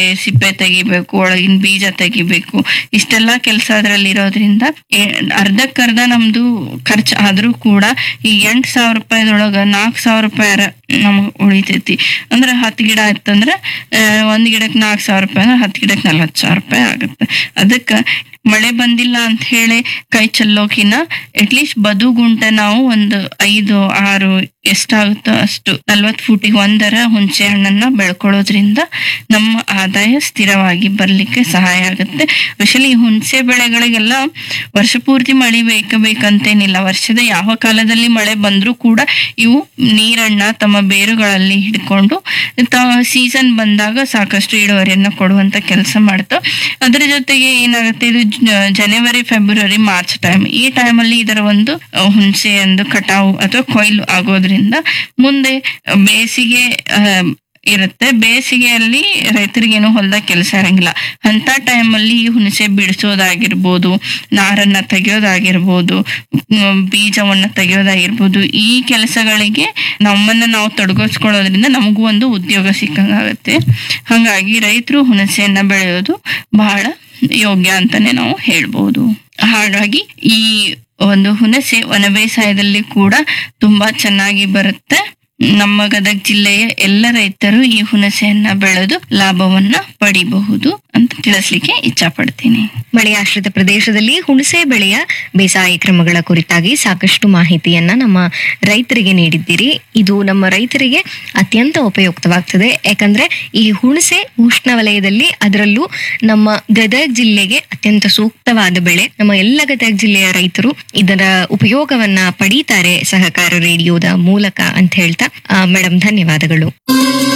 ಸಿಪ್ಪೆ ತೆಗಿಬೇಕು ಒಳಗಿನ ಬೀಜ ತೆಗಿಬೇಕು ಇಷ್ಟೆಲ್ಲ ಕೆಲಸ ಅದ್ರಲ್ಲಿ ಇರೋದ್ರಿಂದ ಏ- ಅರ್ಧಕ್ಕರ್ಧ ನಮ್ದು ಖರ್ಚು ಆದ್ರೂ ಕೂಡ ಈ ಎಂಟ್ ಸಾವಿರ ರೂಪಾಯಿದೊಳಗ ನಾಲ್ಕು ಸಾವಿರ ರೂಪಾಯಿ ನಮ್ಗೆ ಉಳಿತೈತಿ ಅಂದ್ರೆ ಹತ್ತು ಗಿಡ ಇತ್ತಂದ್ರೆ ಆ, ಒಂದ್ ಗಿಡಕ್ಕೆ ನಾಲ್ಕು ಸಾವಿರ ರೂಪಾಯಿ ಅಂದ್ರೆ ಹತ್ತು ಗಿಡಕ್ಕೆ ನಲ್ವತ್ತು ಸಾವಿರ ರೂಪಾಯಿ ಆಗುತ್ತೆ ಅದಕ್ಕೆ ಮಳೆ ಬಂದಿಲ್ಲ ಅಂತ ಹೇಳಿ ಕೈ ಚೆಲ್ಲೋಕಿನ ಅಟ್ಲೀಸ್ಟ್ ಬದುಗುಂಟ ನಾವು ಒಂದು ಐದು ಆರು ಎಷ್ಟಾಗುತ್ತೋ ಅಷ್ಟು ನಲ್ವತ್ತು ಫೂಟಿಗೆ ಒಂದರ ಹುಣಸೆ ಹಣ್ಣನ್ನ ಬೆಳ್ಕೊಳ್ಳೋದ್ರಿಂದ ನಮ್ಮ ಆದಾಯ ಸ್ಥಿರವಾಗಿ ಬರ್ಲಿಕ್ಕೆ ಸಹಾಯ ಆಗುತ್ತೆ ಸ್ಪೆಷಲಿ ಈ ಹುಣಸೆ ಬೆಳೆಗಳಿಗೆಲ್ಲ ವರ್ಷ ಪೂರ್ತಿ ಮಳೆ ಬೇಕ ಬೇಕಂತೇನಿಲ್ಲ ವರ್ಷದ ಯಾವ ಕಾಲದಲ್ಲಿ ಮಳೆ ಬಂದ್ರೂ ಕೂಡ ಇವು ನೀರನ್ನ ತಮ್ಮ ಬೇರುಗಳಲ್ಲಿ ಹಿಡ್ಕೊಂಡು ಸೀಸನ್ ಬಂದಾಗ ಸಾಕಷ್ಟು ಇಳುವರಿಯನ್ನ ಕೊಡುವಂತ ಕೆಲಸ ಮಾಡ್ತಾವ ಅದರ ಜೊತೆಗೆ ಏನಾಗುತ್ತೆ ಇದು ಜ- ಜನವರಿ ಫೆಬ್ರವರಿ ಮಾರ್ಚ್ ಟೈಮ್ ಈ ಟೈಮಲ್ಲಿ ಇದರ ಒಂದು ಅಹ್, ಹುಣಸೆ ಒಂದು ಕಟಾವು ಅಥವಾ ಕೊಯ್ಲು ಆಗೋದ್ರಿಂದ ಮುಂದೆ ಬೇಸಿಗೆ ಅಹ್, ಇರುತ್ತೆ ಬೇಸಿಗೆಯಲ್ಲಿ ರೈತರಿಗೇನು ಹೊಲದಾಗ ಕೆಲಸ ಇರಂಗಿಲ್ಲ ಅಂತ ಟೈಮಲ್ಲಿ ಈ ಹುಣಸೆ ಬಿಡಿಸೋದಾಗಿರ್ಬೋದು ನಾರನ್ನ ತೆಗೆಯೋದಾಗಿರ್ಬೋದು ಮ್, ಬೀಜವನ್ನ ತೆಗೆಯೋದಾಗಿರ್ಬೋದು ಈ ಕೆಲಸಗಳಿಗೆ ನಮ್ಮನ್ನ ನಾವು ತೊಡಗಿಸ್ಕೊಳ್ಳೋದ್ರಿಂದ ನಮಗೂ ಒಂದು ಉದ್ಯೋಗ ಸಿಕ್ಕಂಗಾಗತ್ತೆ ಹಾಗಾಗಿ ರೈತರು ಹುಣಸೆಯನ್ನ ಬೆಳೆಯೋದು ಬಹಳ ಯೋಗ್ಯ ಅಂತಾನೆ ನಾವು ಹೇಳ್ಬೋದು ಹಾಗಾಗಿ ಈ ಒಂದು ಹುಣಸೆ ವನ ಬೇಸಾಯದಲ್ಲಿ ಕೂಡ ತುಂಬಾ ಚೆನ್ನಾಗಿ ಬರುತ್ತೆ ನಮ್ಮ ಗದಗ ಜಿಲ್ಲೆಯ ಎಲ್ಲ ರೈತರು ಈ ಹುಣಸೆಯನ್ನ ಬೆಳೆದು ಲಾಭವನ್ನ ಪಡಿಬಹುದು ಅಂತ ತಿಳಿಸ್ಲಿಕ್ಕೆ ಇಚ್ಛಪಡ್ತೀನಿ ಮಳೆಯಾಶ್ರಿತ ಪ್ರದೇಶದಲ್ಲಿ ಹುಣಸೆ ಬೆಳೆಯ ಬೇಸಾಯ ಕ್ರಮಗಳ ಕುರಿತಾಗಿ ಸಾಕಷ್ಟು ಮಾಹಿತಿಯನ್ನ ನಮ್ಮ ರೈತರಿಗೆ ನೀಡಿದ್ದೀರಿ ಇದು ನಮ್ಮ ರೈತರಿಗೆ ಅತ್ಯಂತ ಉಪಯುಕ್ತವಾಗ್ತದೆ ಯಾಕಂದ್ರೆ ಈ ಹುಣಸೆ ಉಷ್ಣವಲಯದಲ್ಲಿ ಅದರಲ್ಲೂ ನಮ್ಮ ಗದಗ ಜಿಲ್ಲೆಗೆ ಅತ್ಯಂತ ಸೂಕ್ತವಾದ ಬೆಳೆ ನಮ್ಮ ಎಲ್ಲ ಗದಗ ಜಿಲ್ಲೆಯ ರೈತರು ಇದರ ಉಪಯೋಗವನ್ನ ಪಡೀತಾರೆ ಸಹಕಾರ ರೇಡಿಯೋದ ಮೂಲಕ ಅಂತ ಹೇಳ್ತಾ ಮೇಡಮ್ ಧನ್ಯವಾದಗಳು